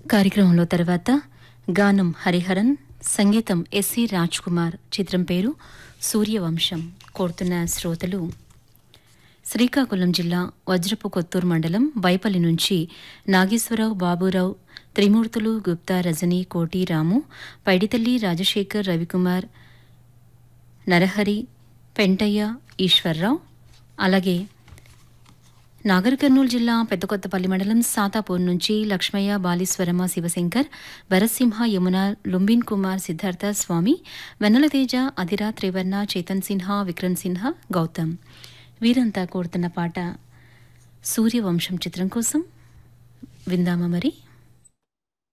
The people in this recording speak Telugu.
కార్యక్రమంలో తర్వాత గానం హరిహరన్ సంగీతం ఎస్సి రాజ్ కుమార్ చిత్రం పేరు సూర్యవంశం కోరుతున్న శ్రోతలు శ్రీకాకుళం జిల్లా వజ్రపు కొత్తూరు మండలం బైపల్లి నుంచి నాగేశ్వరరావు బాబురావు త్రిమూర్తులు గుప్తా రజనీ కోటి రాము పైడితల్లి రాజశేఖర్ రవికుమార్ నరహరి పెంటయ్య ఈశ్వర్రావు అలాగే నాగర్ కర్నూలు జిల్లా పెద్దకొత్తపల్లి మండలం సాతాపూర్ నుంచి లక్ష్మయ్య బాలీశ్వరమ శివశంకర్ భరత్సింహ యమున లుంబిన్ కుమార్ సిద్ధార్థ స్వామి వెన్నెల తేజ అధిరా త్రివర్ణ చేతన్ సిన్హా విక్రమ్ సిన్హా గౌతమ్ వీరంతా కోరుతున్న పాట సూర్యవంశం చిత్రం కోసం విందామా మరి